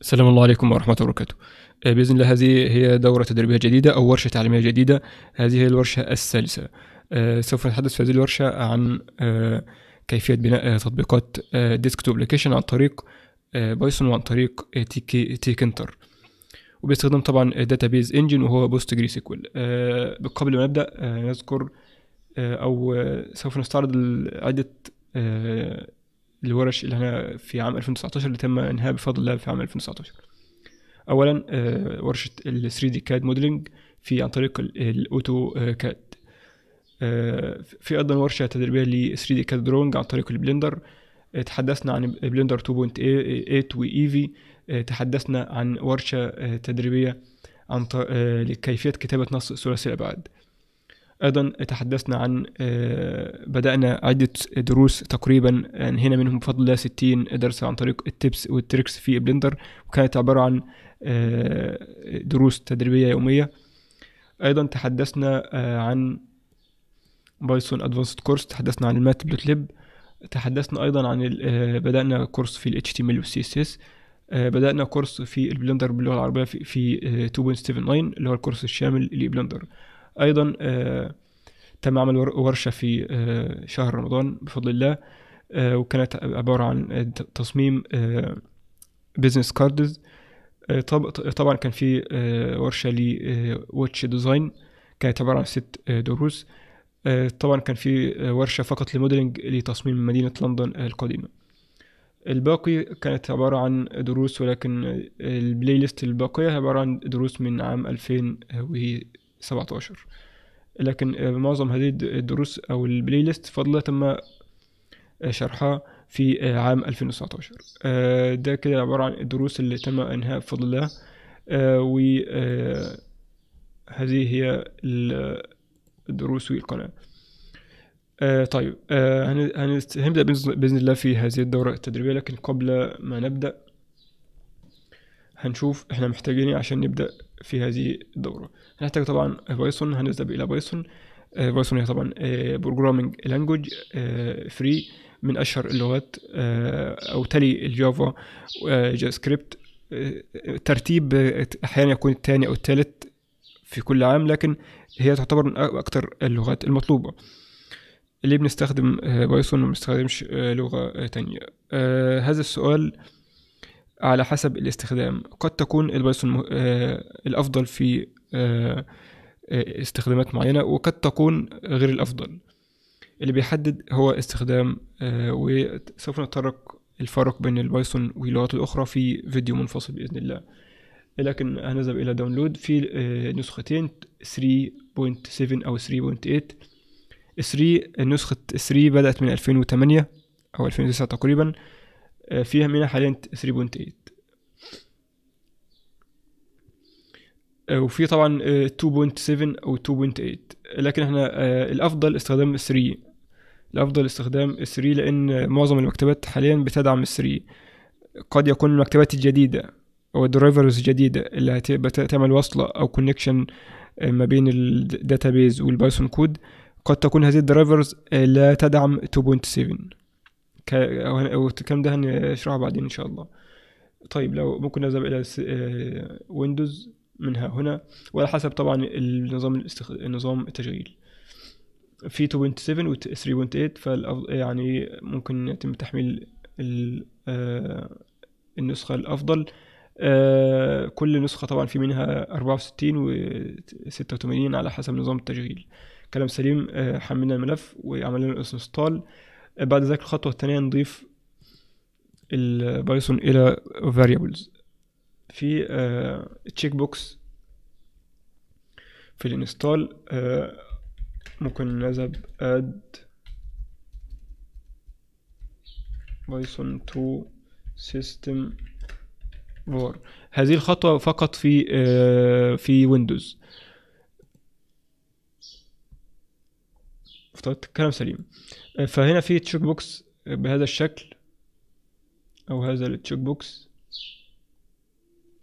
السلام الله عليكم ورحمة الله وبركاته آه، بإذن الله هذه هي دورة تدريبية جديدة أو ورشة تعليمية جديدة هذه هي الورشة الثالثة آه، سوف نتحدث في هذه الورشة عن آه، كيفية بناء تطبيقات ديسكتوب ابلكيشن عن طريق بايثون وعن طريق تي تي كنتر وباستخدام طبعا داتابيز انجن وهو بوست جري سيكوال قبل ما نبدأ نذكر أو سوف نستعرض عدة الورش اللي احنا في عام 2019 اللي تم انهاء بفضل الله في عام 2019 اولا آه، ورشه ال 3 دي كاد موديلنج في عن طريق الاوتو كاد آه، في ايضا ورشه تدريبيه ل 3 دي كاد درونج عن طريق البلندر آه، تحدثنا عن بلندر 2.8 وايفي تحدثنا عن ورشه تدريبيه عن لكيفيه كتابه نص ثلاثي الابعاد أيضا تحدثنا عن آه، بدأنا عدة دروس تقريبا انهينا منهم بفضل الله 60 درس عن طريق التبس والتريكس في بلندر وكانت عبارة عن آه، دروس تدريبية يومية أيضا تحدثنا آه، عن بايثون ادفانسد كورس تحدثنا عن المات بلوت ليب تحدثنا أيضا عن بدأنا كورس في ال HTML وال CSS بدأنا كورس في البلندر باللغة العربية في 2.79 اللي هو الكورس الشامل لبلندر ايضا آه، تم عمل ورشه في آه، شهر رمضان بفضل الله آه، وكانت عباره عن تصميم بزنس كاردز طبعا كان في ورشه لواتش ديزاين كانت عباره عن ست دروس طبعا كان في ورشه فقط لموديلنج لتصميم مدينه لندن القديمه الباقي كانت عبارة عن دروس ولكن البلاي ليست الباقية عبارة عن دروس من عام 2017 لكن آه، معظم هذه الدروس او البلاي ليست فضلا تم آه، شرحها في آه، عام 2019 ده كده عبارة عن الدروس اللي تم انهاء بفضل الله وهذه هي الدروس والقناة طيب هنبدأ بإذن الله في هذه الدورة التدريبية لكن قبل ما نبدأ هنشوف احنا محتاجين إيه عشان نبدأ في هذه الدورة هنحتاج طبعا بايثون هنذهب إلى بايثون بايثون هي طبعا بروجرامينج لانجوج فري من أشهر اللغات آه، أو تلي الجافا جافا سكريبت ترتيب أحيانا يكون الثاني أو الثالث في كل عام لكن هي تعتبر من أكثر اللغات المطلوبة اللي بنستخدم بايثون وما بنستخدمش لغة تانية هذا السؤال على حسب الاستخدام قد تكون البايثون آه، الأفضل في آه، آه، استخدامات معينة وقد تكون غير الأفضل اللي بيحدد هو استخدام وسوف نتطرق الفرق بين البايثون واللغات الأخرى في فيديو منفصل بإذن الله لكن هنذهب إلى داونلود في نسختين 3.7 أو 3.8 3 نسخة 3 بدأت من 2008 أو 2009 تقريبا آه، فيها منها حاليا 3.8 آه، وفي طبعا 2.7 او 2.8 لكن احنا آه، الافضل استخدام 3 الافضل استخدام 3 لان معظم المكتبات حاليا بتدعم 3 قد يكون المكتبات الجديدة او الدرايفرز الجديدة اللي هتعمل وصلة او كونكشن ما بين الداتابيز والبايثون كود قد تكون هذه الدرايفرز لا تدعم 2.7 والكلام ده هنشرحه بعدين ان شاء الله طيب لو ممكن نذهب الى ويندوز آه، منها هنا وعلى حسب طبعا النظام الاستخ... النظام التشغيل في 2.7 و 3.8 فالأفضل يعني ممكن يتم تحميل آه، النسخة الأفضل آه، كل نسخة طبعا في منها 64 و 86 على حسب نظام التشغيل كلام سليم حملنا الملف وعملنا انستال بعد ذلك الخطوة الثانية نضيف البايثون إلى variables في تشيك uh, بوكس في الانستال uh, ممكن نذهب add بايثون to system var هذه الخطوة فقط في uh, في ويندوز افترضت كلام سليم فهنا في تشيك بوكس بهذا الشكل او هذا التشيك بوكس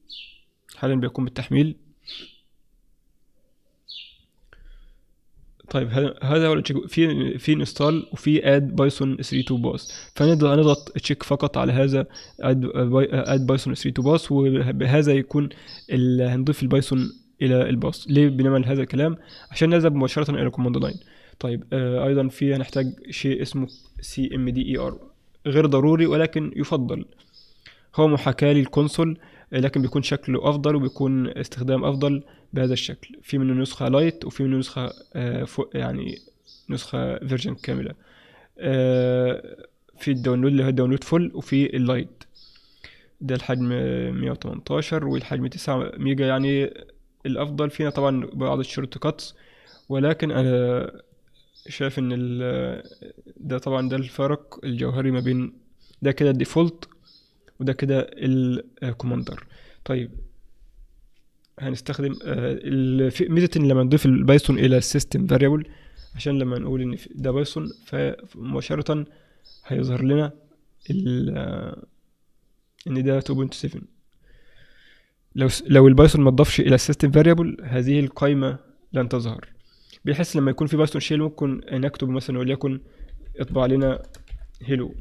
حاليا بيقوم بالتحميل طيب ه- هذا هو التشيك في في انستال وفي اد بايثون 3 تو باس فنضغط نضغط تشيك فقط على هذا اد اد بايثون 3 تو باس وبهذا يكون ال- هنضيف البايثون الى الباص ليه بنعمل هذا الكلام عشان نذهب مباشره الى كوماند لاين طيب آه ايضا في هنحتاج شيء اسمه سي ام دي اي ار غير ضروري ولكن يفضل هو محاكاة للكونسول آه، لكن بيكون شكله افضل وبيكون استخدام افضل بهذا الشكل في منه نسخة لايت وفي منه نسخة آه فوق يعني نسخة فيرجن كاملة آه في الداونلود اللي هو الداونلود فول وفي اللايت ده الحجم 118 والحجم 9 ميجا يعني الافضل فينا طبعا بعض الشورت كاتس ولكن انا شايف ان ال- ده طبعا ده الفرق الجوهري ما بين ده كده الديفولت وده كده الكوماندر طيب هنستخدم آه، ال- في ميزه ان لما نضيف البايثون الى السيستم فاريبل عشان لما نقول ان في- ده بايثون فمباشره هيظهر لنا ال- آه، ان ده 2.7 لو س- لو البايثون ما تضافش الى السيستم فاريبل هذه القائمه لن تظهر بحيث لما يكون في بايثون شيل ممكن نكتب مثلا وليكن اطبع لنا هيلو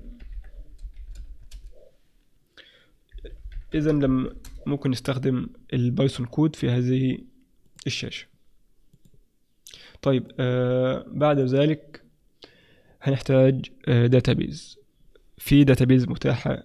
اذا لما ممكن نستخدم البايثون كود في هذه الشاشة طيب آه بعد ذلك هنحتاج آه داتابيز في داتابيز متاحة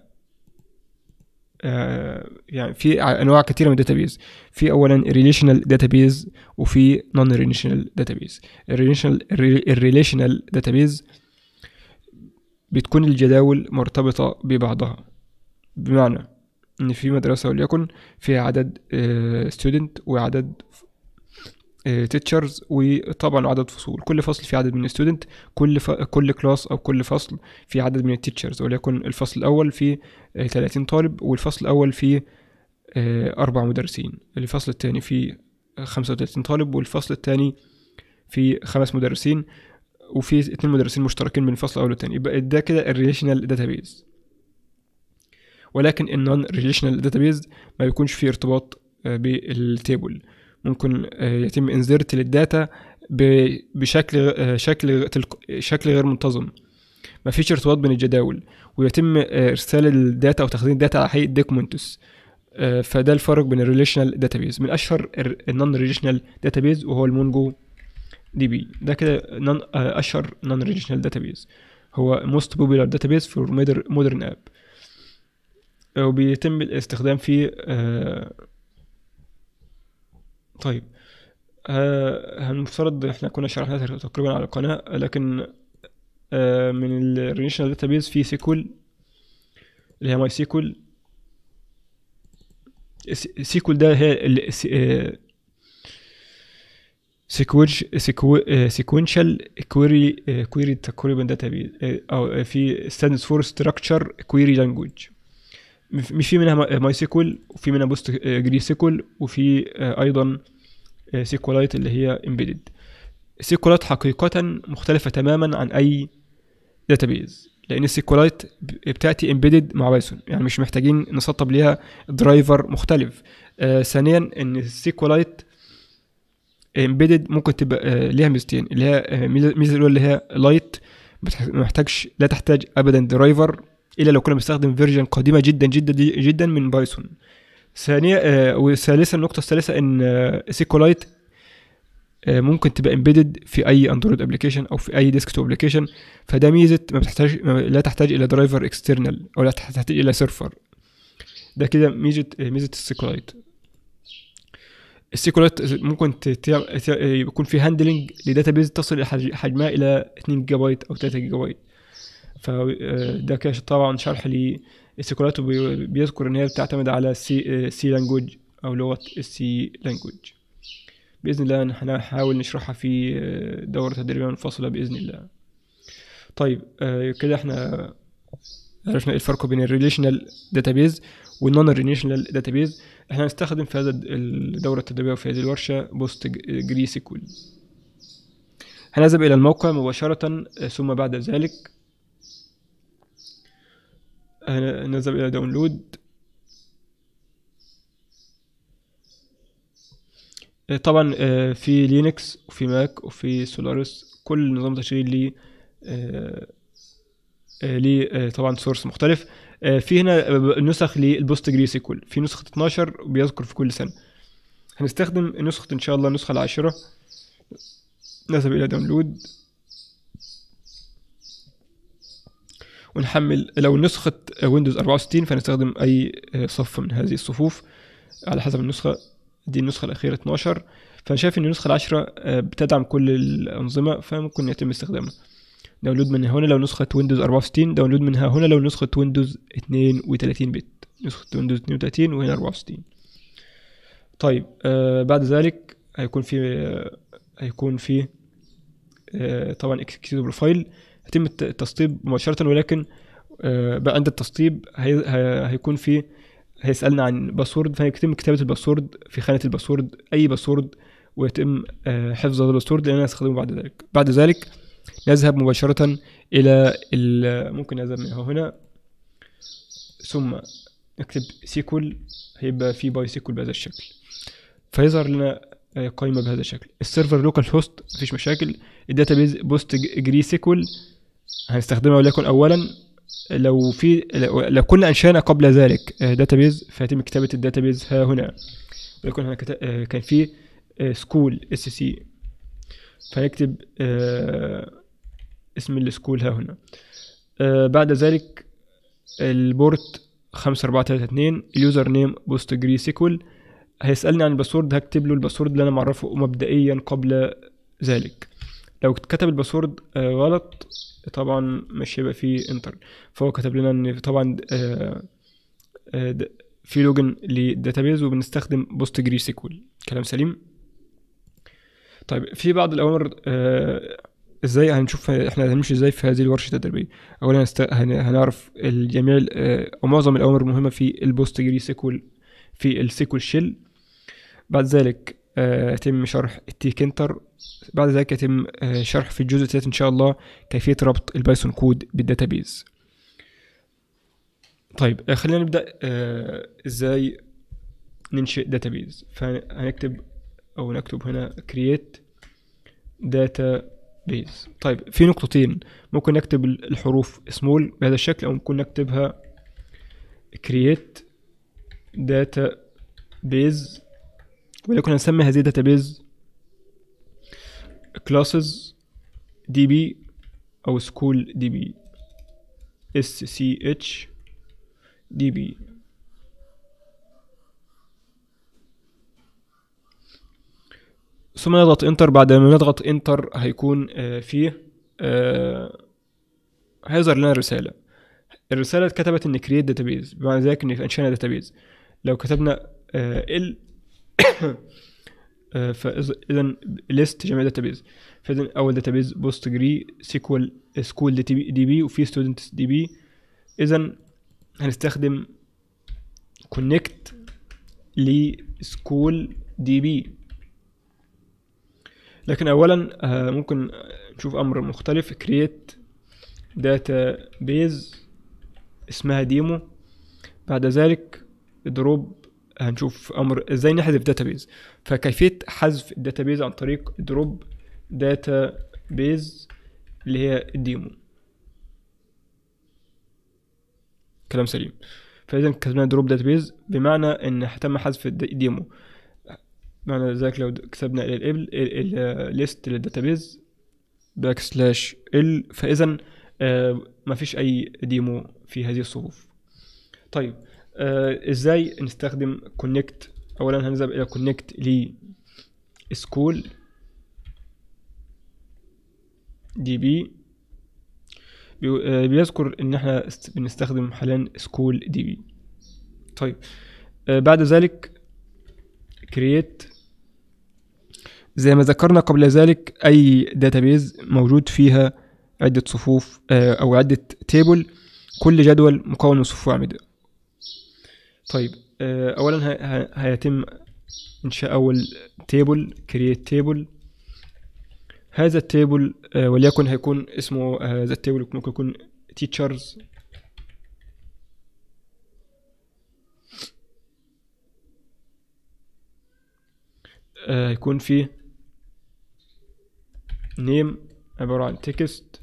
آه يعني في ع- انواع كثيره من الداتابيز في اولا ريليشنال داتابيز وفي نون ريليشنال داتابيز الريليشنال الريليشنال داتابيز بتكون الجداول مرتبطه ببعضها بمعنى ان في مدرسه وليكن فيها عدد ستودنت وعدد تيتشرز وطبعا عدد فصول كل فصل فيه عدد من الستودنت كل ف... كل كلاس او كل فصل فيه عدد من التيتشرز وليكن الفصل الاول فيه آه، 30 طالب والفصل الاول فيه آه، اربع مدرسين الفصل الثاني فيه 35 طالب والفصل الثاني فيه خمس مدرسين وفي اتنين مدرسين مشتركين من الفصل الاول والثاني يبقى ده كده الريليشنال داتابيز ولكن النون ريليشنال داتابيز ما بيكونش فيه ارتباط آه، بالتيبل ممكن آه، يتم انزرت للداتا ب- بشكل آه، شكل تلق- شكل غير منتظم ما فيش ارتباط بين الجداول ويتم آه، ارسال الداتا او تخزين الداتا على هيئه دوكيومنتس فده الفرق بين الريليشنال داتابيز من اشهر النون ريليشنال داتابيز وهو المونجو دي بي ده كده non- آه، اشهر نون ريليشنال داتابيز هو most popular database for modern- modern app وبيتم الاستخدام فيه آه، طيب آه، المفترض احنا كنا شرحناها تقريبا على القناة لكن آه، من الريليشنال داتابيز في سيكول اللي هي ماي سيكول سيكول ده هي ال- س- آه، سيكوج سيكو سيكونشال كويري كويري تقريبا داتابيز او في stands for structure query language مش في منها ماي سيكول وفي منها بوست جري سيكول وفي آه، ايضا سيكولايت اللي هي امبيدد سيكولايت حقيقة مختلفة تماما عن اي داتابيز لان السيكولايت بتاتي امبيدد مع بايثون يعني مش محتاجين نسطب ليها درايفر مختلف آه ثانيا ان السيكولايت امبيدد ممكن تبقى آه ليها ميزتين اللي هي آه، ميزه ميزة الاولى اللي هي لايت ما محتاجش لا تحتاج ابدا درايفر الا لو كنا بنستخدم فيرجن قديمه جدا جدا جدا من بايثون ثانيا آه وثالثا النقطه الثالثه ان آه سيكولايت آه ممكن تبقى امبيدد في اي اندرويد ابلكيشن او في اي ديسكتوب ابلكيشن فده ميزه ما بتحتاج ما لا تحتاج الى درايفر اكسترنال او لا تحتاج الى سيرفر ده كده ميزه آه، ميزه السيكولايت السيكولايت ممكن ت- ت- ت- يكون في هاندلنج لداتابيز تصل إلى حج- حجمها الى 2 جيجا بايت او 3 جيجا بايت فده كده طبعا شرح للسيكولايت وبي- بيذكر ان هي بتعتمد على سي سي لانجوج او لغه السي لانجوج باذن الله هنحاول نشرحها في آه، دوره تدريبيه منفصله باذن الله طيب آه، كده احنا عرفنا ايه الفرق بين الريليشنال داتابيز والنون ريليشنال داتابيز احنا هنستخدم في هذا الدوره التدريبيه وفي هذه الورشه بوست جري سيكول هنذهب الى الموقع مباشره آه، ثم بعد ذلك هن- نذهب الى داونلود آه، طبعا آه، في لينكس وفي ماك وفي سولاريس كل نظام تشغيل ليه آه، آه، ليه آه، طبعا سورس مختلف آه، في هنا نسخ للبوست جري سيكول في نسخة 12 بيذكر في كل سنة هنستخدم نسخة إن شاء الله النسخة العاشرة نذهب إلى داونلود ونحمل لو نسخة ويندوز 64 فنستخدم أي صف من هذه الصفوف على حسب النسخة دي النسخة الأخيرة 12 فأنا شايف إن النسخة العاشرة آه، بتدعم كل الأنظمة فممكن يتم استخدامها داونلود من هنا لو نسخة ويندوز 64 داونلود منها هنا لو نسخة ويندوز 32 بت نسخة ويندوز 32 وهنا 64 طيب آه بعد ذلك هيكون في آه هيكون في آه طبعا اكسكيوتبل فايل هيتم الت- التسطيب مباشرة ولكن آه بقى عند التسطيب هي هي- هيكون في هيسألنا عن باسورد فهيتم كتابة الباسورد في خانة الباسورد أي باسورد ويتم آه حفظ هذا الباسورد لأن أنا هستخدمه بعد ذلك بعد ذلك نذهب مباشرة إلى ال- ممكن نذهب من هنا ثم نكتب سيكول هيبقى في باي سيكول بهذا الشكل فيظهر لنا آه، قائمة بهذا الشكل السيرفر لوكال هوست مفيش مشاكل الداتابيز بوست جري سيكول هنستخدمها وليكن أولا لو في لو لو كنا أنشأنا قبل ذلك داتابيز فيتم كتابة الداتابيز ها هنا وليكن هنا كت- آه، كان في سكول اس سي فنكتب آه، اسم السكول ها هنا آه، بعد ذلك البورت خمسة أربعة تلاتة اتنين اليوزر نيم بوست جري سيكول هيسألني عن الباسورد هكتب له الباسورد اللي أنا معرفه مبدئيا قبل ذلك لو كتب الباسورد آه، غلط طبعا مش هيبقى فيه انتر فهو كتب لنا ان طبعا آه، آه، د- في لوجن للداتابيز وبنستخدم بوست جري سيكول كلام سليم طيب في بعض الاوامر آه، ازاي هنشوف احنا هنمشي ازاي في هذه الورشه التدريبيه اولا هنست... هن... هنعرف الجميع ال- آه، او معظم الاوامر المهمه في البوست جري سيكول في السيكول شيل بعد ذلك آه، يتم شرح التيك انتر بعد ذلك يتم آه، شرح في الجزء الثالث ان شاء الله كيفيه ربط البايثون كود بالداتابيز طيب آه، خلينا نبدا آه، ازاي ننشئ داتابيز فهنكتب او نكتب هنا create database طيب في نقطتين ممكن نكتب الحروف small بهذا الشكل او ممكن نكتبها create database ولكن هنسمي هذه database classes db او school db sch db ثم نضغط انتر بعد ما نضغط انتر هيكون آه، فيه آه، هيظهر لنا رسالة الرسالة اتكتبت ان create database بمعنى ذلك ان انشأنا database لو كتبنا ال فاذا ليست جميع database فاذا اول database بوست جري سيكوال سكول دي بي وفي ستودنتس دي بي اذا هنستخدم كونكت لسكول دي بي لكن اولا آه، ممكن نشوف امر مختلف create database اسمها ديمو بعد ذلك دروب هنشوف امر ازاي نحذف داتابيز فكيفيه حذف الداتابيز عن طريق دروب داتابيز اللي هي الديمو كلام سليم فاذا كتبنا دروب داتابيز بمعنى ان تم حذف الد- الديمو معنى ذلك لو كتبنا ال الليست للداتابيز باك سلاش ال فاذا آه ما فيش اي ديمو في هذه الصفوف طيب آه ازاي نستخدم كونكت اولا هنذهب الى كونكت ل سكول دي بي بي- آه، بيذكر ان احنا است- بنستخدم حاليا سكول دي بي طيب آه بعد ذلك create زي ما ذكرنا قبل ذلك اي داتابيز موجود فيها عدة صفوف آه، او عدة تيبل كل جدول مكون من صفوف واحدة طيب آه، اولا ه- ه- هيتم انشاء اول تيبل create تيبل هذا التيبل آه، وليكن هيكون اسمه آه، هذا التيبل ممكن يكون teachers آه، هيكون فيه نيم عبارة عن تكست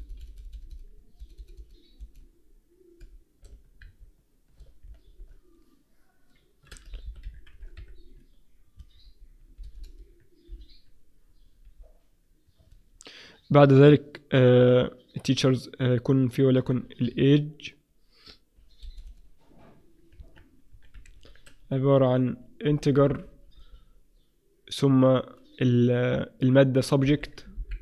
بعد ذلك التيتشرز يكون فيه وليكن الايج عبارة عن integer ثم ال- المادة subject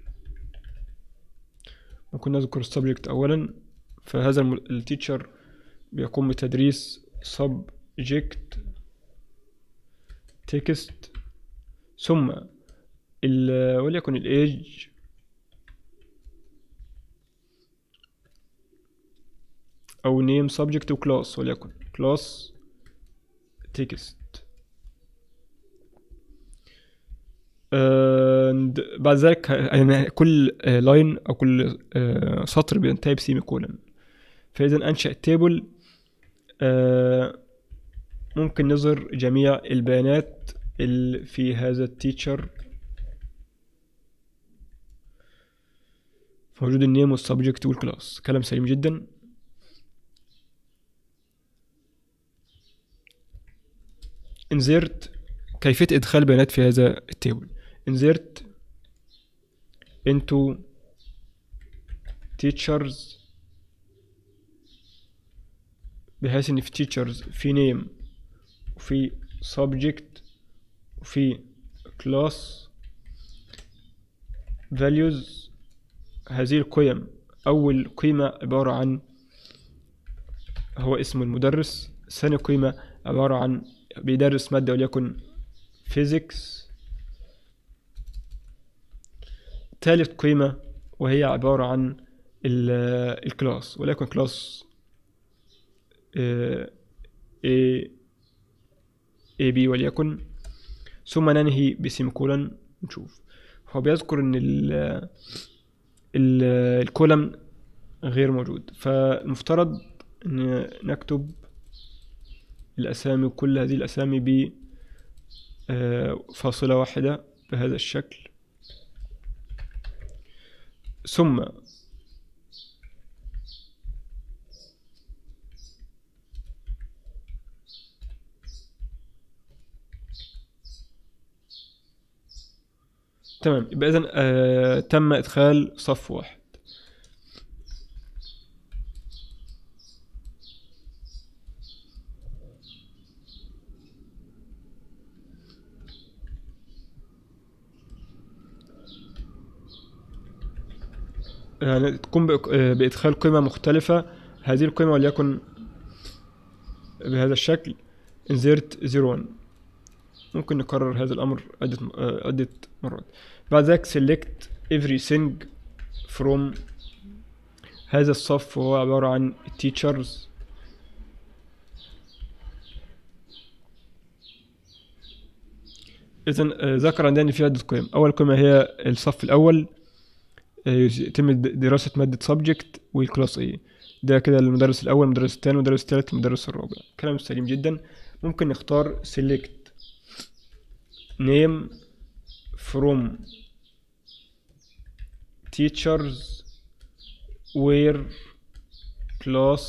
ممكن نذكر السبجكت أولا فهذا التيتشر بيقوم بتدريس subject text ثم ال- وليكن الايج أو name subject و class وليكن class text and بعد ذلك ه- يعني كل لاين او كل آه، سطر بينتهي بسيمي كولن فاذا انشا التيبل آه، ممكن نظهر جميع البيانات اللي في هذا التيتشر موجود النيم والسبجكت والكلاس كلام سليم جدا insert كيفية إدخال بيانات في هذا التيبل insert into teachers بحيث إن في teachers في name وفي subject وفي class values هذه القيم أول قيمة عبارة عن هو اسم المدرس ثاني قيمة عبارة عن بيدرس مادة وليكن physics ثالث قيمة وهي عبارة عن ال- الكلاس وليكن كلاس A A B وليكن ثم ننهي بسيمكولن نشوف هو بيذكر ان ال ال الكولم غير موجود فالمفترض ان نكتب الأسامي كل هذه الأسامي ب آه، فاصلة واحدة بهذا الشكل ثم تمام يبقى إذن آه تم إدخال صف واحد يعني تقوم بإق- آه، بإدخال قيمة مختلفة هذه القيمة وليكن بهذا الشكل insert 01 ممكن نكرر هذا الأمر عدة م- آه، عدة مرات بعد ذلك select everything from هذا الصف وهو عبارة عن teachers إذا ذكر عندنا إن في عدة قيم أول قيمة هي الصف الأول آه، يتم د- دراسة مادة subject والكلاس A ده كده المدرس الأول المدرس الثاني المدرس الثالث المدرس الرابع كلام سليم جدا ممكن نختار select name from teachers where class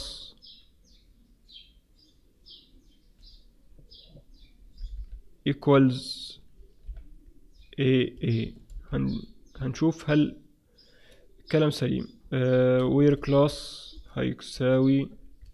equals A A هن هنشوف هل كلام سليم uh, where class هيساوي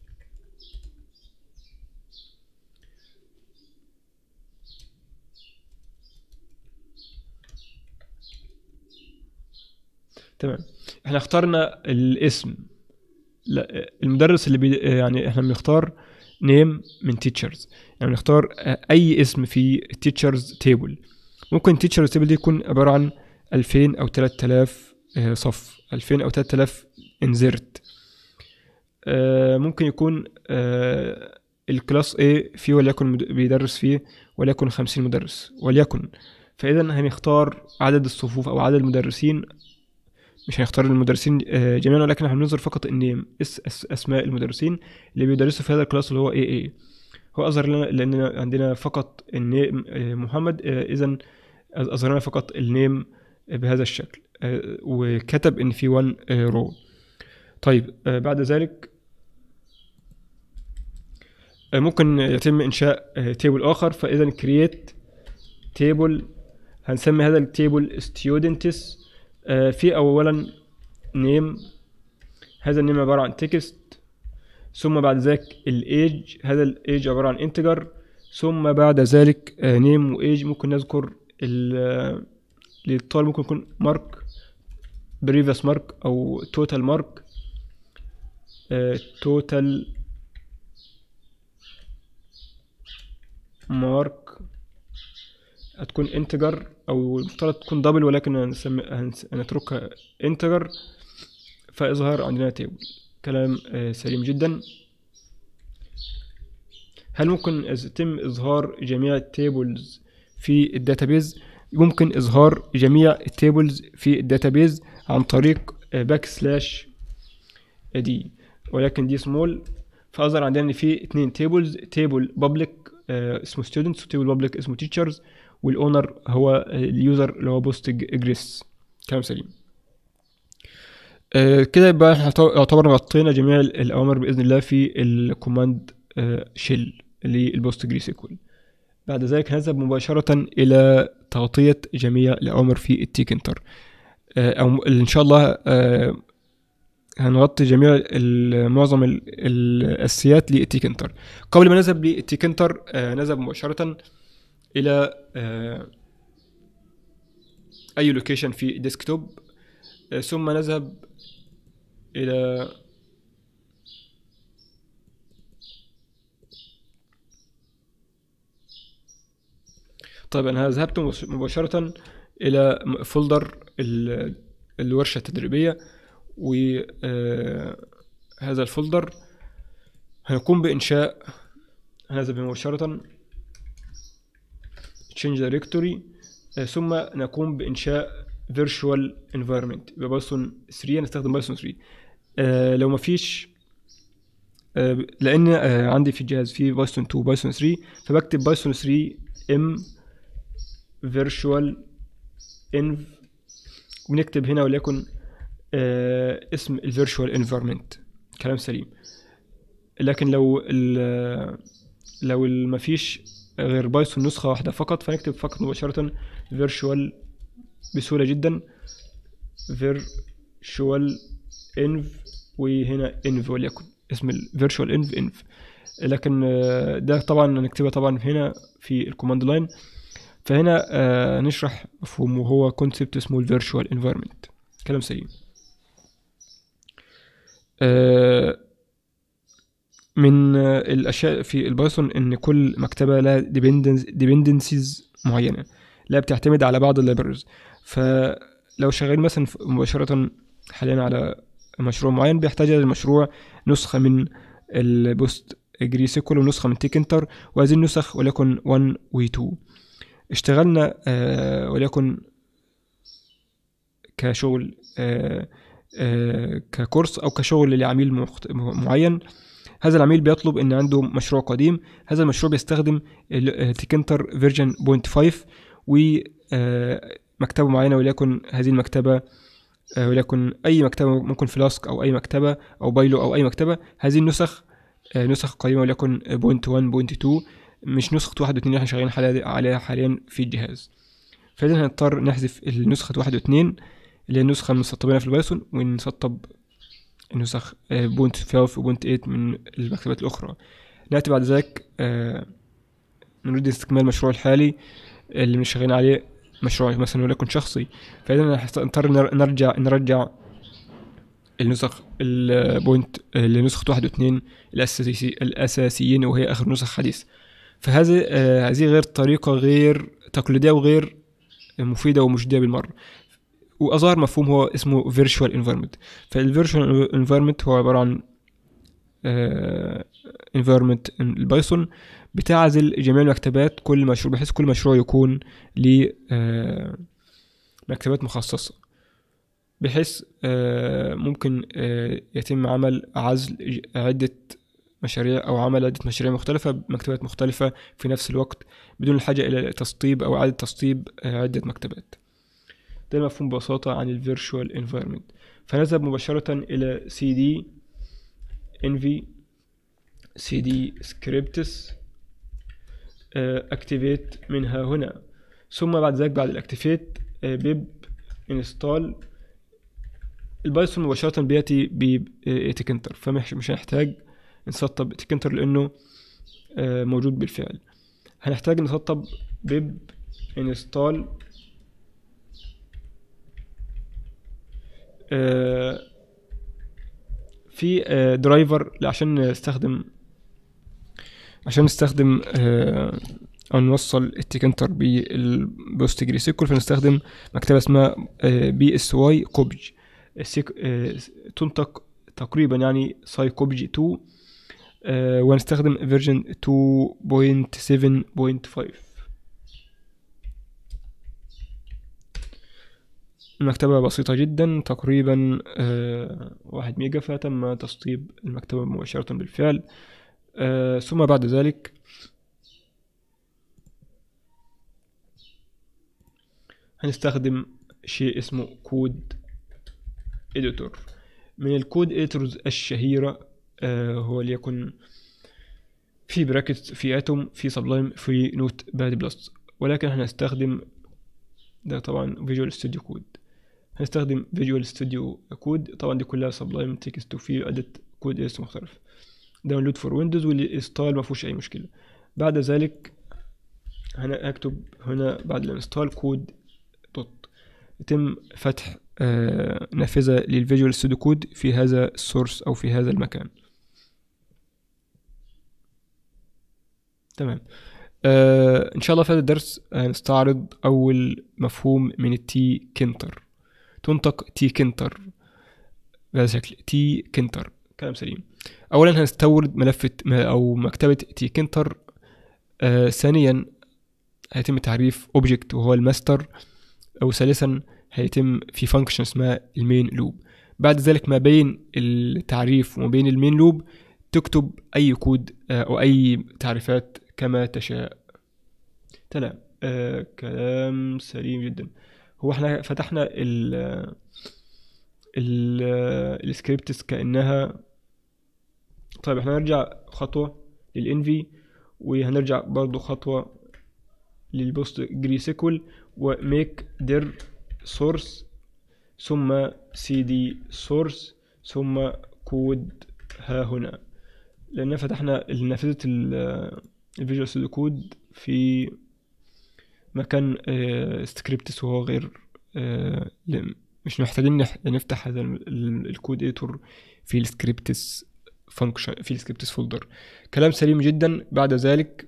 تمام احنا اخترنا الاسم لا المدرس اللي بي يعني احنا بنختار نيم من تيتشرز يعني بنختار اي اسم في تيتشرز تيبل ممكن تيتشرز تيبل دي يكون عباره عن 2000 او 3000 آه، صف 2000 او 3000 انزرت ممكن يكون آه، الكلاس A فيه وليكن مد- بيدرس فيه وليكن 50 مدرس وليكن فاذا هنختار عدد الصفوف او عدد المدرسين مش هنختار المدرسين آه، جميعا ولكن هننظر فقط النيم اس اس اسماء المدرسين اللي بيدرسوا في هذا الكلاس اللي هو اي اي هو اظهر لنا لان عندنا فقط النيم آه، محمد اذا اظهر لنا فقط النيم بهذا الشكل آه، وكتب ان في 1 رو طيب آه، بعد ذلك آه، ممكن يتم انشاء تيبل اخر فاذا create تيبل هنسمي هذا التيبل students في اولا نيم هذا النيم عبارة عن تكست ثم بعد ذلك الايج هذا الايج عبارة عن انتجر ثم بعد ذلك نيم وايج ممكن نذكر للطالب ممكن يكون مارك بريفيس مارك او توتال مارك توتال مارك هتكون انتجر او المفترض تكون دبل ولكن هنسمي هنتركها انتجر فاظهر عندنا تيبل كلام آه، سليم جدا هل ممكن يتم اظهار جميع التيبلز في الداتابيز ممكن اظهار جميع التيبلز في الداتابيز عن طريق باك سلاش دي ولكن دي سمول فاظهر عندنا ان في اتنين تيبلز تيبل بابليك اسمه ستودنتس وتيبل بابليك اسمه تيتشرز والاونر هو اليوزر اللي هو بوست جريس كلام سليم آه، كده يبقى احنا يعتبر غطينا جميع الاوامر باذن الله في الكوماند شيل للبوست جري سيكول بعد ذلك نذهب مباشرة إلى تغطية جميع الأوامر في التيكنتر آه، أو إن شاء الله آه، هنغطي جميع معظم الأساسيات للتيكنتر قبل ما نذهب للتيكنتر آه، نذهب مباشرة إلى أي لوكيشن في ديسكتوب ثم نذهب إلى طيب أنا ذهبت مباشرة إلى فولدر الورشة التدريبية وهذا آه، الفولدر هنقوم بإنشاء هذا مباشرة change directory آه، ثم نقوم بإنشاء virtual environment ببايثون 3 نستخدم بايثون 3 آه لو مفيش آه لان آه عندي في الجهاز في بايثون 2 بايثون 3 فبكتب بايثون 3 ام virtual env ونكتب هنا وليكن آه اسم الفيرتشوال انفيرمنت كلام سليم لكن لو ال لو ما فيش غير بايثون نسخة واحدة فقط فنكتب فقط مباشرة virtual بسهولة جدا virtual env وهنا env وليكن اسم ال virtual env env لكن آه، ده طبعا نكتبها طبعا هنا في الكوماند لاين فهنا آه نشرح مفهوم وهو كونسبت اسمه الفيرتشوال انفايرمنت كلام سليم آه من آه الاشياء في البايثون ان كل مكتبه لها ديبندنسيز معينه لا بتعتمد على بعض اللايبرز فلو شغال مثلا مباشره حاليا على مشروع معين بيحتاج للمشروع نسخه من البوست جري سيكول ونسخه من تيكنتر وهذه النسخ وليكن 1 و 2 اشتغلنا آه وليكن كشغل آه آه ككورس او كشغل لعميل معين هذا العميل بيطلب ان عنده مشروع قديم هذا المشروع بيستخدم تيكنتر فيرجن بوينت 5 ومكتبه معينه وليكن هذه المكتبه آه، وليكن اي مكتبه ممكن فلاسك او اي مكتبه او بايلو او اي مكتبه هذه النسخ آه، نسخ قديمه وليكن بوينت 1 بوينت 2 مش نسخة واحد واتنين اللي احنا شغالين عليها حاليا في الجهاز فإذا هنضطر نحذف النسخة واحد واتنين اللي هي النسخة المسطبينها في البايثون ونسطب النسخ بوينت فايف وبوينت ايت من المكتبات الأخرى نأتي بعد ذلك آه، نريد استكمال المشروع الحالي اللي شغالين عليه مشروع مثلا وليكن شخصي فإذا نضطر نرجع نرجع النسخ البوينت لنسخة واحد واثنين الأساسي الأساسيين وهي آخر نسخ حديث فهذه آه، هذه غير طريقة غير تقليدية وغير مفيدة ومجدية بالمرة وأظهر مفهوم هو اسمه virtual environment فالvirtual environment هو عبارة عن آه، environment البايثون بتعزل جميع المكتبات كل مشروع بحيث كل مشروع يكون ل آه، مكتبات مخصصة بحيث ممكن يتم عمل عزل عدة مشاريع أو عمل عدة مشاريع مختلفة بمكتبات مختلفة في نفس الوقت بدون الحاجة إلى تسطيب أو إعادة تسطيب آه، عدة مكتبات ده المفهوم ببساطة عن ال Virtual Environment فنذهب مباشرة إلى CD Envy CD Scripts اكتيفيت منها هنا ثم بعد ذلك بعد الاكتيفيت بيب انستال البايثون مباشرة بيأتي بإتيكنتر فمش مش هنحتاج نسطب إتيكنتر لأنه آه، موجود بالفعل هنحتاج نسطب بيب انستال في درايفر عشان نستخدم عشان نستخدم آه، او نوصل التيكنتر بالبوست جري سيكول فنستخدم مكتبه اسمها بي اس واي كوبج تنطق تقريبا يعني ساي كوبج 2 آه، ونستخدم فيرجن 2.7.5 المكتبة بسيطة جدا تقريبا آه، واحد ميجا فتم تسطيب المكتبة مباشرة بالفعل آه، ثم بعد ذلك هنستخدم شيء اسمه كود اديتور من الكود اديتورز الشهيرة آه، هو ليكن في براكت في اتوم في سبلايم في نوت باد بلس ولكن هنستخدم ده طبعا فيجوال ستوديو كود هنستخدم فيجوال ستوديو كود طبعا دي كلها سبلايم تكست وفي عدة كود اس مختلف داونلود فور ويندوز والانستال ما فيهوش اي مشكله بعد ذلك هنا هكتب هنا بعد الانستال كود دوت يتم فتح آه نافذة للفيجوال ستوديو كود في هذا السورس أو في هذا المكان تمام آه إن شاء الله في هذا الدرس هنستعرض أول مفهوم من التي كنتر تنطق تي كنتر بهذا الشكل تي كنتر كلام سليم اولا هنستورد ملف او مكتبه تيكنتر آه ثانيا هيتم تعريف اوبجكت وهو الماستر او ثالثا هيتم في فانكشن اسمها المين لوب بعد ذلك ما بين التعريف وما بين المين لوب تكتب اي كود آه او اي تعريفات كما تشاء تمام آه كلام سليم جدا هو احنا فتحنا ال ال السكريبتس كانها طيب احنا هنرجع خطوة للانفي وهنرجع برضو خطوة للبوست جري سيكول وميك دير سورس ثم سي دي سورس ثم كود ها هنا لان فتحنا نافذة الفيجوال ستوديو كود في مكان سكريبتس وهو غير آه، مش محتاجين نفتح هذا الكود ايتور في السكريبتس فانكشن في السكريبتس فولدر كلام سليم جدا بعد ذلك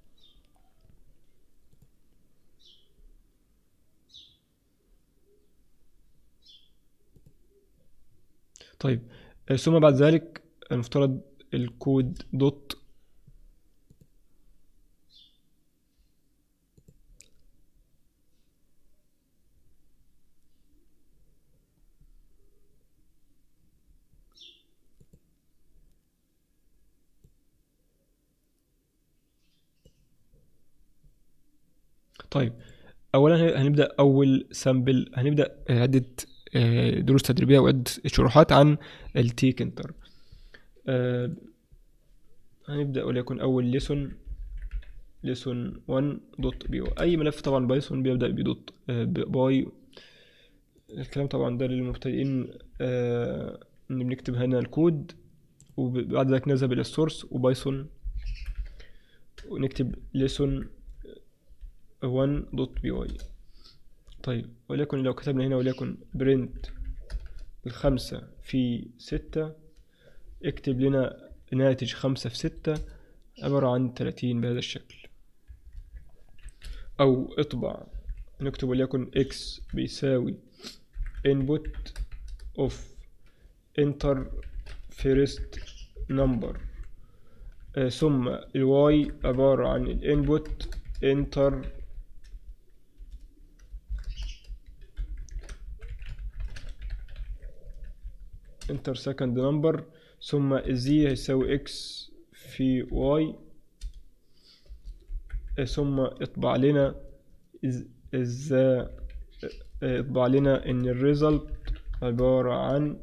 طيب ثم بعد ذلك المفترض الكود دوت طيب اولا هنبدا اول سامبل هنبدا عده آه، دروس تدريبيه وعده شروحات عن التي كنتر آه، هنبدا وليكن اول ليسون ليسون 1 دوت بي اي ملف طبعا بايثون بيبدا بدوت آه، باي الكلام طبعا ده للمبتدئين ان بنكتب هنا الكود وبعد ذلك نذهب الى السورس وبايثون ونكتب ليسون 1.py طيب وليكن لو كتبنا هنا وليكن برنت الخمسة في ستة اكتب لنا ناتج خمسة في ستة عبارة عن تلاتين بهذا الشكل أو اطبع نكتب وليكن x بيساوي input of enter first number آه ثم y عبارة عن الانبوت enter enter second number ثم z هيساوي x في واي ثم اطبع لنا إز إز اطبع لنا ان الريزلت عبارة عن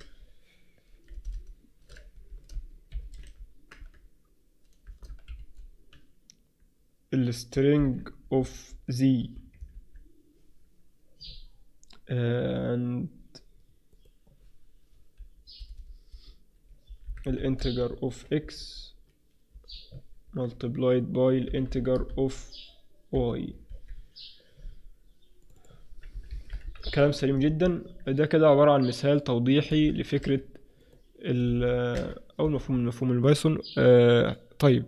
السترينج of z and الانتجر of x multiplied by الانتجر of y كلام سليم جدا ده كده عبارة عن مثال توضيحي لفكرة ال- أو مفهوم من مفهوم البايثون آه طيب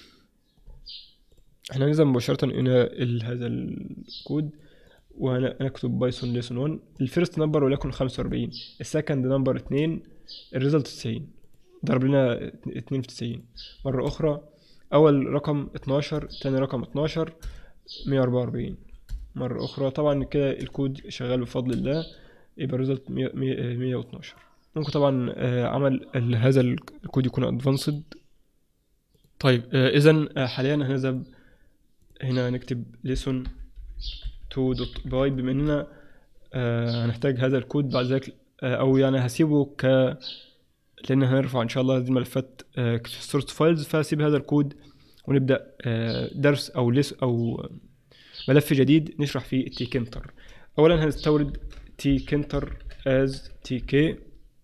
احنا ننزل مباشرة إلى ال- هذا الكود ونكتب بايثون ليسون 1 الفيرست نمبر وليكن 45 السكند نمبر 2 الريزلت 90 ضرب لنا 2 في 90 مرة أخرى أول رقم 12 تاني رقم 12 144 مرة أخرى طبعا كده الكود شغال بفضل الله يبقى الريزلت 112 ممكن طبعا آه، عمل ال- هذا الكود يكون ادفانسد طيب إذا حاليا هنذهب هنا نكتب lesson 2 دوت باي بما اننا آه، هنحتاج هذا الكود بعد ذلك آه، او يعني هسيبه ك لان هنرفع ان شاء الله هذه الملفات آه، في السورس فايلز فهسيب هذا الكود ونبدا آه، درس او لس او ملف جديد نشرح فيه التي كنتر اولا هنستورد تي كنتر از تي كي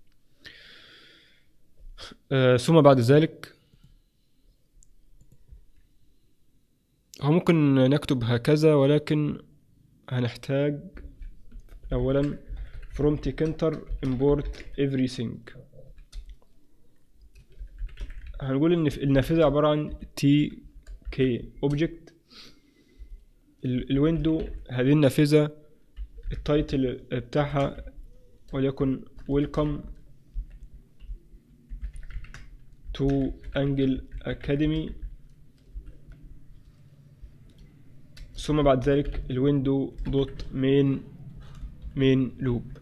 ثم بعد ذلك هو ممكن نكتب هكذا ولكن هنحتاج اولا from tkinter import everything هنقول ان النافذة عبارة عن تي كي object ال- الويندو هذه النافذة التايتل بتاعها وليكن welcome to Angle Academy ثم بعد ذلك الويندو دوت مين مين لوب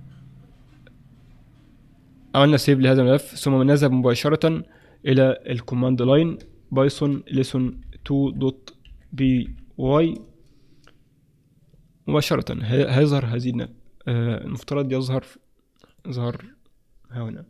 عملنا سيف لهذا الملف ثم نذهب مباشرة إلى الكوماند لاين بايثون ليسون 2 دوت بي واي مباشرة هي- هيظهر هذه الن- آه، المفترض يظهر يظهر هنا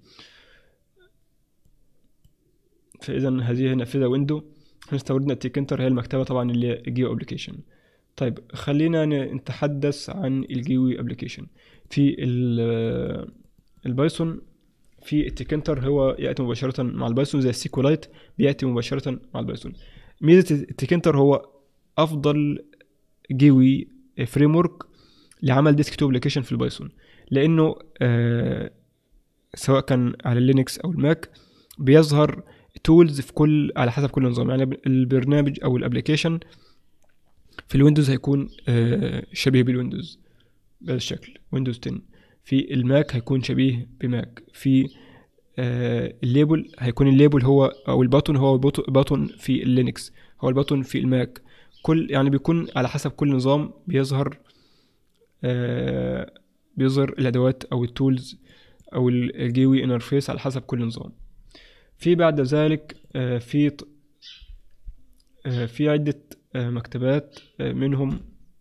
فإذا هذه نافذة ويندو احنا استوردنا التيكنتر هي المكتبة طبعا اللي هي جيو ابلكيشن طيب خلينا ن- نتحدث عن الجيوي ابلكيشن في ال- البايثون في التيكنتر هو ياتي مباشره مع البايثون زي السيكولايت بياتي مباشره مع البايثون ميزه التيكنتر هو افضل جيوي فريم ورك لعمل ديسكتوب ابلكيشن في البايثون لانه آه سواء كان على اللينكس او الماك بيظهر تولز في كل على حسب كل نظام يعني البرنامج او الابلكيشن في الويندوز هيكون آه، شبيه بالويندوز بهذا الشكل ويندوز 10 في الماك هيكون شبيه بماك في آه، الليبل هيكون الليبل هو او الباتون هو البوت- باتون في اللينكس هو الباتون في الماك كل يعني بيكون على حسب كل نظام بيظهر آه، بيظهر الادوات او التولز او الجيوي انترفيس على حسب كل نظام في بعد ذلك آه، في ط- آه، في عدة آه، مكتبات آه، منهم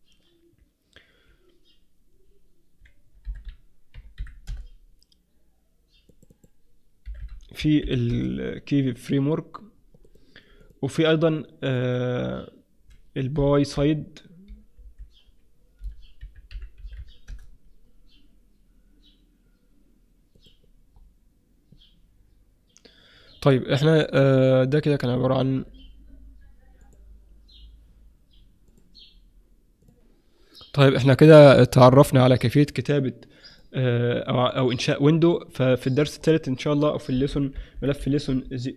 في الكيفي فريم ورك وفي ايضا آه، الباي سايد طيب احنا آه، ده كده كان عبارة عن طيب احنا كده تعرفنا على كيفية كتابة آه، او او انشاء ويندو ففي الدرس الثالث ان شاء الله او في الليسون ملف ليسون زي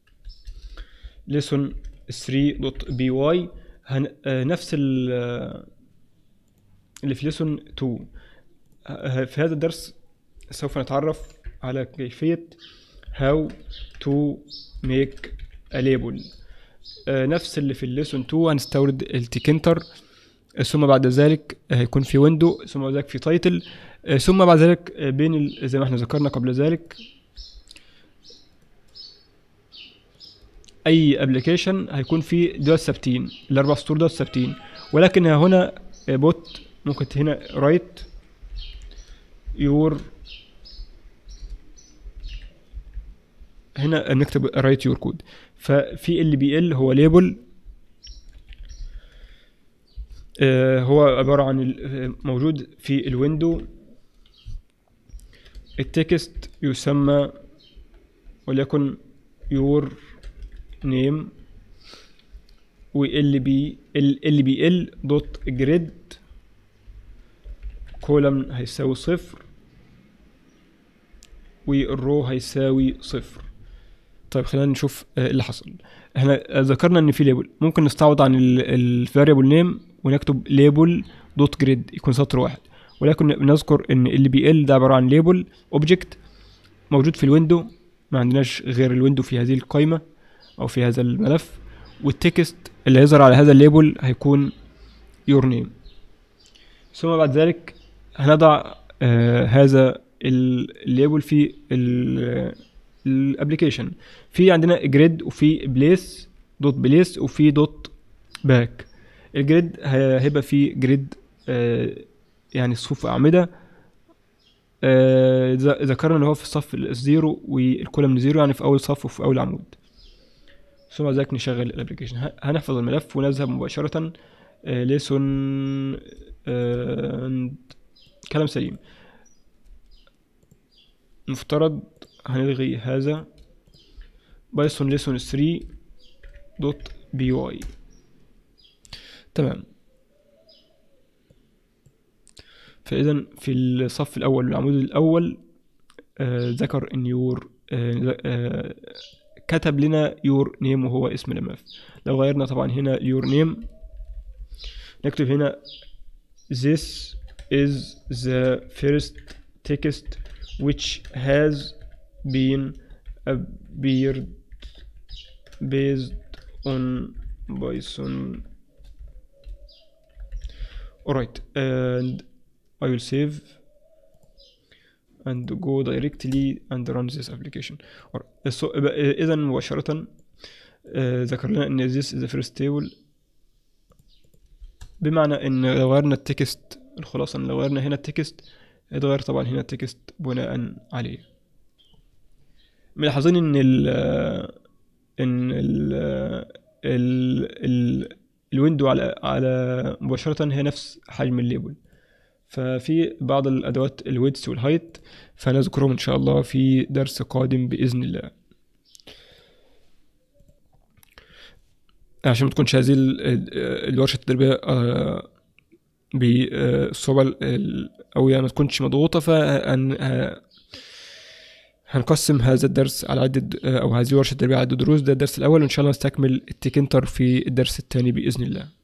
ليسون 3 دوت بي واي هن... آه، نفس ال آه، اللي في ليسون 2 آه، في هذا الدرس سوف نتعرف على كيفية how to make a label آه، نفس اللي في الليسون 2 هنستورد التيكنتر آه، ثم بعد ذلك آه، هيكون في ويندو ثم بعد ذلك في تايتل ثم بعد ذلك آه، بين ال- زي ما احنا ذكرنا قبل ذلك اي ابلكيشن هيكون فيه دول ثابتين الاربع سطور دول ثابتين ولكن هنا بوت ممكن هنا رايت يور هنا نكتب رايت يور كود ففي ال بي ال هو ليبل هو عبارة عن ال- موجود في الويندو التكست يسمى وليكن يور نيم و ال بي ال بي ال دوت جريد كولم هيساوي صفر والرو هيساوي صفر طيب خلينا نشوف آه، اللي حصل احنا ذكرنا ان في ليبل ممكن نستعوض عن الفاريبل نيم ونكتب ليبل دوت جريد يكون سطر واحد ولكن نذكر ان ال بي ال ده عباره عن ليبل اوبجكت موجود في الويندو ما عندناش غير الويندو في هذه القائمه او في هذا الملف والتكست اللي هيظهر على هذا الليبل هيكون يور نيم ثم بعد ذلك هنضع آه هذا ال- الليبل في الابلكيشن في عندنا جريد وفي بليس دوت بليس وفي دوت باك الجريد ه- هيبقى فيه جريد آه يعني صفوف اعمده آه، ذ- ذكرنا ان هو في الصف الزيرو والكولم زيرو يعني في اول صف وفي اول عمود ثم بعد ذلك نشغل الابلكيشن ه- هنحفظ الملف ونذهب مباشرة ليسون كلام سليم مفترض هنلغي هذا بايثون ليسون 3 دوت بي واي تمام فإذا في الصف الأول والعمود الأول آه، ذكر إن يور آه، آه، كتب لنا يور نيم وهو اسم الملف لو غيرنا طبعا هنا يور نيم نكتب هنا this is the first text which has been appeared based on Python alright and I will save and go directly and run this application Alright. so, إذا مباشرة آه، ذكر لنا إن this is the first table بمعنى إن لو غيرنا التكست الخلاصة إن لو غيرنا هنا التكست يتغير طبعا هنا التكست بناء عليه ملاحظين إن ال إن ال ال ال الويندو على على مباشرة هي نفس حجم الليبل ففي بعض الادوات الويدث والهايت فنذكرهم ان شاء الله في درس قادم باذن الله عشان ما تكونش هذه ال- ال- الورشه التدريبيه آه، بالصعوبه ال- او يعني ما تكونش مضغوطه فهن ه- هنقسم هذا الدرس على عدة أو هذه الورشة التدريبية على عدة دروس ده الدرس الأول وإن شاء الله نستكمل التكنتر في الدرس الثاني بإذن الله